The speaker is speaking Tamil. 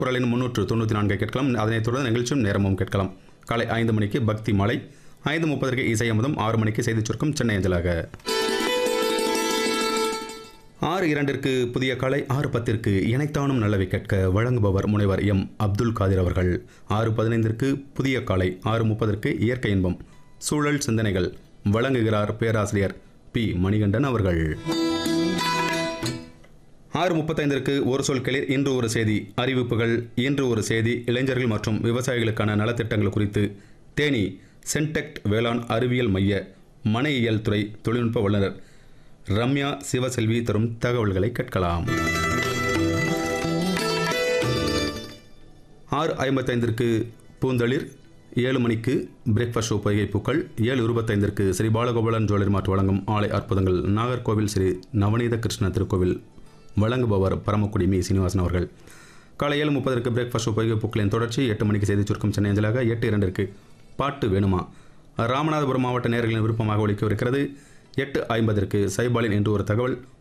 குரலின் முன்னூற்று தொண்ணூற்றி நான்கை கேட்கலாம் அதனைத் தொடர்ந்து நிகழ்ச்சியும் நேரமும் கேட்கலாம் காலை ஐந்து மணிக்கு பக்தி மாலை ஐந்து முப்பதற்கு இசை அமுதம் ஆறு மணிக்கு செய்திச் சுருக்கம் சென்னை அஞ்சலாக ஆறு இரண்டிற்கு புதிய காலை ஆறு பத்திற்கு இணைத்தானும் நல்லவை கேட்க வழங்குபவர் முனைவர் எம் அப்துல் காதிர் அவர்கள் ஆறு பதினைந்திற்கு புதிய காலை ஆறு முப்பதற்கு இயற்கை இன்பம் சூழல் சிந்தனைகள் வழங்குகிறார் பேராசிரியர் பி மணிகண்டன் அவர்கள் ஆறு முப்பத்தைந்திற்கு ஒரு சொல் கிளிர் இன்று ஒரு செய்தி அறிவிப்புகள் இன்று ஒரு செய்தி இளைஞர்கள் மற்றும் விவசாயிகளுக்கான நலத்திட்டங்கள் குறித்து தேனி சென்டெக்ட் வேளாண் அறிவியல் மைய மனையியல் துறை தொழில்நுட்ப வல்லுநர் ரம்யா சிவசெல்வி தரும் தகவல்களை கேட்கலாம் ஆறு ஐம்பத்தைந்திற்கு பூந்தளிர் ஏழு மணிக்கு பிரேக்ஃபாஸ்ட் ஷோ பொய்கை பூக்கள் ஏழு இருபத்தைந்திற்கு ஸ்ரீ பாலகோபாலன் ஜுவல்லரி மார்ட் வழங்கும் ஆலை அற்புதங்கள் நாகர்கோவில் ஸ்ரீ நவநீத கிருஷ்ண திருக்கோவில் வழங்குபவர் பரமக்குடி மீ சீனிவாசன் அவர்கள் காலை ஏழு முப்பதற்கு பிரேக்ஃபாஸ்ட் ஷோ பொய்கை பூக்களின் தொடர்ச்சி எட்டு மணிக்கு செய்தி சுருக்கம் சென்னை அஞ்சலாக எட்டு இரண்டிற்கு பாட்டு வேணுமா ராமநாதபுரம் மாவட்ட நேர்களின் விருப்பமாக ஒழிக்கவிருக்கிறது எட்டு ஐம்பதற்கு சைபாலின் என்று ஒரு தகவல்